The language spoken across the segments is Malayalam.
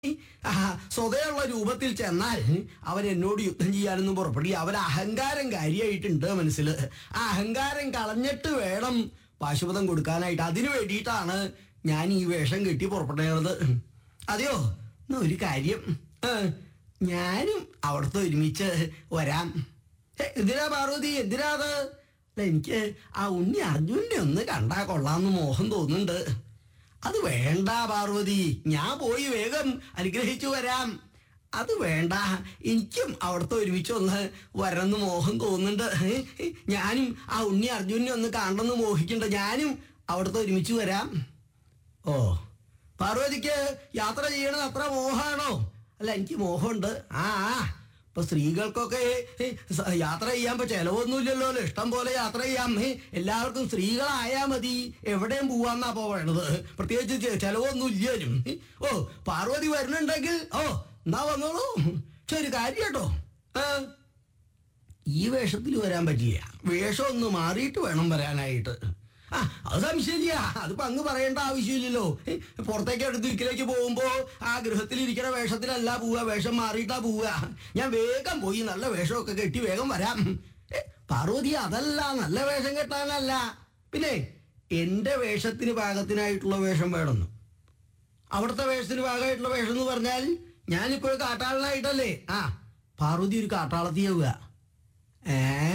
ആ, സ്വതയുള്ള രൂപത്തിൽ ചെന്നാൽ അവൻ എന്നോട് യുദ്ധം ചെയ്യാനൊന്നും പുറപ്പെടുക അവൻ അഹങ്കാരം കാര്യമായിട്ടുണ്ട് മനസ്സിൽ ആ അഹങ്കാരം കളഞ്ഞിട്ട് വേണം പാശുപതം കൊടുക്കാനായിട്ട് അതിനു വേണ്ടിയിട്ടാണ് ഞാൻ ഈ വേഷം കെട്ടി പുറപ്പെട്ടത് അതെയോ എന്നാ ഒരു കാര്യം ഏ, ഞാനും അവിടുത്തെ ഒരുമിച്ച് വരാം ഏ, എന്തിനാ പാർവതി എന്തിനാ അത് അല്ല എനിക്ക് ആ ഉണ്ണി അർജുനെ ഒന്ന് കണ്ടാ കൊള്ളാന്ന് മോഹം തോന്നുന്നുണ്ട് അത് വേണ്ട പാർവതി ഞാൻ പോയി വേഗം അനുഗ്രഹിച്ചു വരാം അത് വേണ്ട എനിക്കും അവിടുത്തെ ഒരുമിച്ച് ഒന്ന് വരണമെന്ന് മോഹം തോന്നുന്നുണ്ട് ഞാനും ആ ഉണ്ണി അർജുനെ ഒന്ന് കാണണമെന്ന് മോഹിക്കുന്നുണ്ട് ഞാനും അവിടുത്തെ ഒരുമിച്ച് വരാം ഓ പാർവതിക്ക് യാത്ര ചെയ്യണത് അത്ര മോഹമാണോ അല്ല എനിക്ക് മോഹമുണ്ട് ആ ആ. ഇപ്പൊ സ്ത്രീകൾക്കൊക്കെ ഏ, സ- യാത്ര ചെയ്യാൻ ഇപ്പൊ ചെലവൊന്നുമില്ലല്ലോ ഇഷ്ടം പോലെ യാത്ര ചെയ്യാം ഏ, എല്ലാവർക്കും സ്ത്രീകളായാ മതി എവിടെയും പോവാന്നാ ഇപ്പൊ പറയണത് പ്രത്യേകിച്ച് ചെ- ചെലവൊന്നും ഇല്ലേനും ഏ, ഓ പാർവതി വരുന്നുണ്ടെങ്കിൽ ഓ എന്നാ വന്നോളൂ പക്ഷെ ഒരു കാര്യം കേട്ടോ ആ ഈ വേഷത്തിൽ വരാൻ പറ്റില്ല വേഷം ഒന്ന് മാറിയിട്ട് വേണം വരാനായിട്ട് ആ അത് സംശയമില്ല അതിപ്പോ അങ്ങ് പറയേണ്ട ആവശ്യമില്ലല്ലോ ഏ, പുറത്തേക്ക് എടുത്ത് ദിക്കിലേക്ക് പോകുമ്പോ ആ ഗൃഹത്തിൽ ഇരിക്കുന്ന വേഷത്തിലല്ല പോവുക വേഷം മാറിയിട്ടാ പോവുക ഞാൻ വേഗം പോയി നല്ല വേഷമൊക്കെ കെട്ടി വേഗം വരാം ഏ, പാർവതി അതല്ല നല്ല വേഷം കെട്ടാനല്ല പിന്നെ എന്റെ വേഷത്തിന് പാകത്തിനായിട്ടുള്ള വേഷം വേണമെന്ന് അവിടുത്തെ വേഷത്തിന് ഭാഗമായിട്ടുള്ള വേഷം എന്ന് പറഞ്ഞാൽ ഞാനിപ്പോൾ കാട്ടാളനായിട്ടല്ലേ ആ പാർവതി ഒരു കാട്ടാളത്തിയാവുക ഏ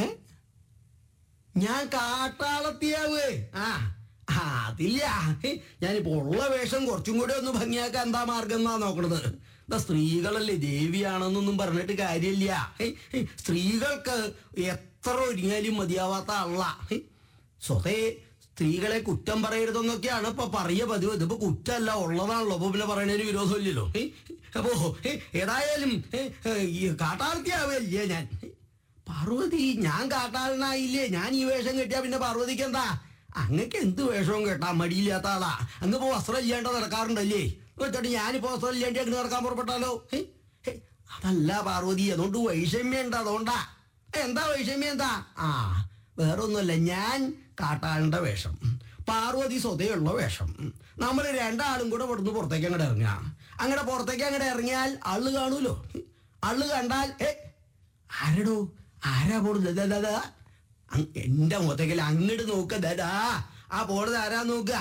ഞാൻ കാട്ടാളത്തിയാവേ ആ ആ, അതില്ല ഹേ, ഞാനിപ്പോ ഉള്ള വേഷം കുറച്ചും കൂടി ഒന്ന് ഭംഗിയാക്കാൻ എന്താ മാർഗം എന്നാ നോക്കണത് എന്താ സ്ത്രീകളല്ലേ ദേവിയാണെന്നൊന്നും പറഞ്ഞിട്ട് കാര്യമില്ല ഹേ, ഹേ, സ്ത്രീകൾക്ക് എത്ര ഒരുങ്ങിയാലും മതിയാവാത്ത ആളല്ല ഹേ, സ്വതേ സ്ത്രീകളെ കുറ്റം പറയരുതെന്നൊക്കെയാണ് ഇപ്പൊ പറയ പതിവ് ഇതിപ്പോ കുറ്റമല്ല ഉള്ളതാണല്ലോ അപ്പൊ പിന്നെ പറയണതിന് വിരോധമില്ലല്ലോ ഹേ, അപ്പോ ഹേ, ഏതായാലും ഹേ, ഹേ, ഈ കാട്ടാളത്തിയാവല്ലേ ഞാൻ ഹേ, പാർവതി ഞാൻ കാട്ടാളനായില്ലേ ഞാൻ ഈ വേഷം കെട്ടിയാ പിന്നെ പാർവതിക്ക് എന്താ അങ്ങക്ക് എന്ത് വേഷവും കേട്ടാ മടിയില്ലാത്ത ആളാ അങ്ങ് ഇപ്പൊ വസ്ത്രം ഇല്ലാണ്ട് നടക്കാറുണ്ടല്ലേ വെച്ചിട്ട് ഞാനിപ്പോ വസ്ത്രം ഇല്ലാണ്ട് അങ്ങനെ നടക്കാൻ പുറപ്പെട്ടാലോ ഹേ, ഹേ, അതല്ല പാർവതി അതുകൊണ്ട് വൈഷമ്യം ഉണ്ട് അതുകൊണ്ടാ ഏ, എന്താ വൈഷമ്യം എന്താ ആ വേറെ ഒന്നുമല്ല ഞാൻ കാട്ടാളിന്റെ വേഷം പാർവതി സ്വതയുള്ള വേഷം നമ്മൾ രണ്ടാളും കൂടെ ഇവിടുന്ന് പുറത്തേക്ക് അങ്ങോട്ട് ഇറങ്ങുക അങ്ങനെ പുറത്തേക്ക് അങ്ങോട്ട് ഇറങ്ങിയാൽ ആള് കാണൂലോ ആള് കണ്ടാൽ ഏ ആരടോ ആരാ പോണത് ദാ, ദാ, ദാ. അങ് എന്റെ മുഖത്തേക്കല്ല അങ്ങോട്ട് നോക്ക ദാ ആ പോണത് ആരാ നോക്കുക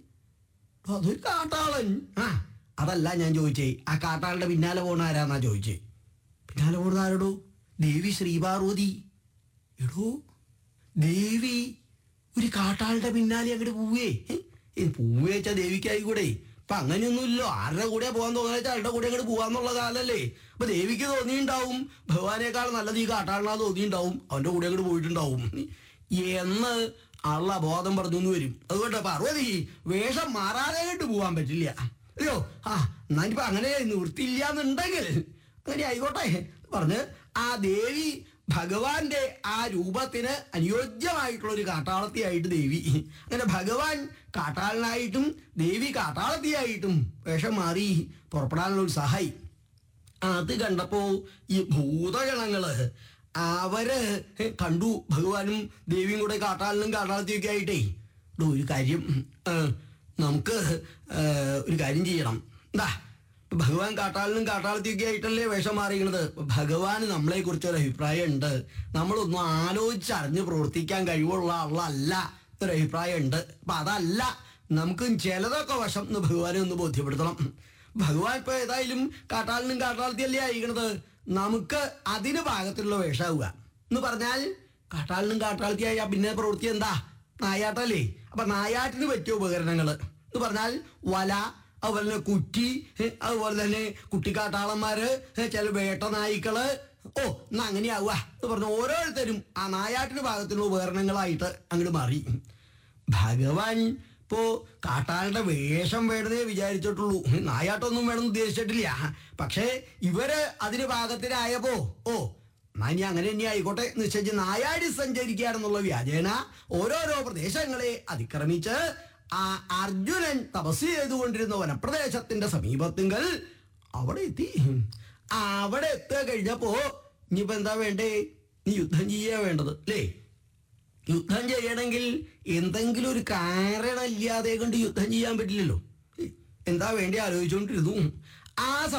അതൊരു കാട്ടാളൻ ആ അതല്ല ഞാൻ ചോദിച്ചേ ആ കാട്ടാളുടെ പിന്നാലെ പോണ ആരാന്നാ ചോദിച്ചേ പിന്നാലെ പോണത് ആരടോ ദേവി ശ്രീപാർവതി എടോ ദേവി ഒരു കാട്ടാളുടെ പിന്നാലെ അങ്ങോട്ട് പോവേ പൂവേ വെച്ചാ ദേവിക്കായി കൂടെ ഇപ്പൊ അങ്ങനെയൊന്നുമില്ലോ ആരുടെ കൂടെ പോകാൻ തോന്നുന്ന വെച്ചാൽ ആരുടെ കൂടെ അങ്ങോട്ട് പോവാന്നുള്ള കാലല്ലേ അപ്പൊ ദേവിക്ക് തോന്നിയിട്ടുണ്ടാവും ഭഗവാനേക്കാൾ നല്ലത് ഈ കാട്ടാളിനാ തോന്നിയിട്ടുണ്ടാവും അവന്റെ കൂടെ അങ്ങോട്ട് പോയിട്ടുണ്ടാവും എന്ന് ആളുടെ ബോധം പറഞ്ഞു എന്ന് വരും അതുകൊണ്ട് പാർവതി വേഷം മാറാതെ അങ്ങോട്ട് പോവാൻ പറ്റില്ല അയ്യോ ആ എന്നാ ഇനിയിപ്പോ അങ്ങനെ നിവൃത്തിയില്ല എന്നുണ്ടെങ്കിൽ അങ്ങനെ ആയിക്കോട്ടെ പറഞ്ഞ് ആ ദേവി ഭഗവാന്റെ ആ രൂപത്തിന് അനുയോജ്യമായിട്ടുള്ള ഒരു കാട്ടാളത്തിയായിട്ട് ദേവി അങ്ങനെ ഭഗവാൻ കാട്ടാളനായിട്ടും ദേവി കാട്ടാളത്തിയായിട്ടും വേഷം മാറി പുറപ്പെടാനുള്ള ഒരു സഹായി അത് കണ്ടപ്പോ ഈ ഭൂതഗണങ്ങള് അവര് കണ്ടു ഭഗവാനും ദേവിയും കൂടെ കാട്ടാളിനും കാട്ടാളത്തിയൊക്കെ ആയിട്ടേ ഡോ, ഒരു കാര്യം ആ, നമുക്ക് ആ, ഒരു കാര്യം ചെയ്യണം എന്താ ഇപ്പൊ ഭഗവാൻ കാട്ടാളിനും കാട്ടാളത്തിയൊക്കെ ആയിട്ടല്ലേ വേഷം മാറിയത് ഭഗവാന് നമ്മളെ കുറിച്ച് ഒരു അഭിപ്രായം ഉണ്ട് നമ്മളൊന്നും ആലോചിച്ചറിഞ്ഞ് പ്രവർത്തിക്കാൻ കഴിവുള്ള ആളല്ല ഒരു അഭിപ്രായം ഉണ്ട് അപ്പൊ അതല്ല നമുക്ക് ചിലതൊക്കെ വശം എന്ന് ഭഗവാനെ ഒന്ന് ബോധ്യപ്പെടുത്തണം ഭഗവാൻ ഇപ്പൊ ഏതായാലും കാട്ടാളിനും കാട്ടാളത്തിയല്ലേ അയക്കണത് നമുക്ക് അതിന് പാകത്തിലുള്ള വേഷമാവുക എന്ന് പറഞ്ഞാൽ കാട്ടാളിനും കാട്ടാളത്തിയായ പിന്നെ പ്രവൃത്തി എന്താ നായാട്ടല്ലേ അപ്പൊ നായാട്ടിന് പറ്റിയ ഉപകരണങ്ങള് എന്ന് പറഞ്ഞാൽ വല അതുപോലെ തന്നെ കുറ്റി ഏ, അതുപോലെ തന്നെ കുട്ടിക്കാട്ടാളന്മാര് ഏ, ചില വേട്ട നായ്ക്കള് ഓ എന്നാ അങ്ങനെയാവുക എന്ന് പറഞ്ഞ ഓരോരുത്തരും ആ നായാട്ടിന് പാകത്തിലുള്ള ഉപകരണങ്ങളായിട്ട് അങ്ങോട്ട് മാറി ഭഗവാൻ ഇപ്പോ കാട്ടാളുടെ വേഷം വേണമെന്നേ വിചാരിച്ചിട്ടുള്ളൂ നായാട്ടൊന്നും വേണമെന്ന് ഉദ്ദേശിച്ചിട്ടില്ല പക്ഷേ ഇവര് അതിന് പാകത്തിനായപ്പോ ഓ എന്നാ ഇനി അങ്ങനെ തന്നെ ആയിക്കോട്ടെ നിശ്ചയിച്ച് നായാടി സഞ്ചരിക്കുകയാണെന്നുള്ള വ്യാജേന ഓരോരോ പ്രദേശങ്ങളെ അതിക്രമിച്ച് ആ അർജുനൻ തപസ് ചെയ്തുകൊണ്ടിരുന്ന വനപ്രദേശത്തിന്റെ സമീപത്തിങ്കൽ അവിടെ എത്തി അവിടെ എത്തുക കഴിഞ്ഞപ്പോ ഇനിയിപ്പോ എന്താ വേണ്ടേ നീ യുദ്ധം ചെയ്യാ വേണ്ടത് അല്ലേ യുദ്ധം ചെയ്യണമെങ്കിൽ എന്തെങ്കിലും ഒരു കാരണം ഇല്ലാതെ കൊണ്ട് യുദ്ധം ചെയ്യാൻ പറ്റില്ലല്ലോ എന്താ വേണ്ടി ആലോചിച്ചുകൊണ്ടിരുന്നു ആ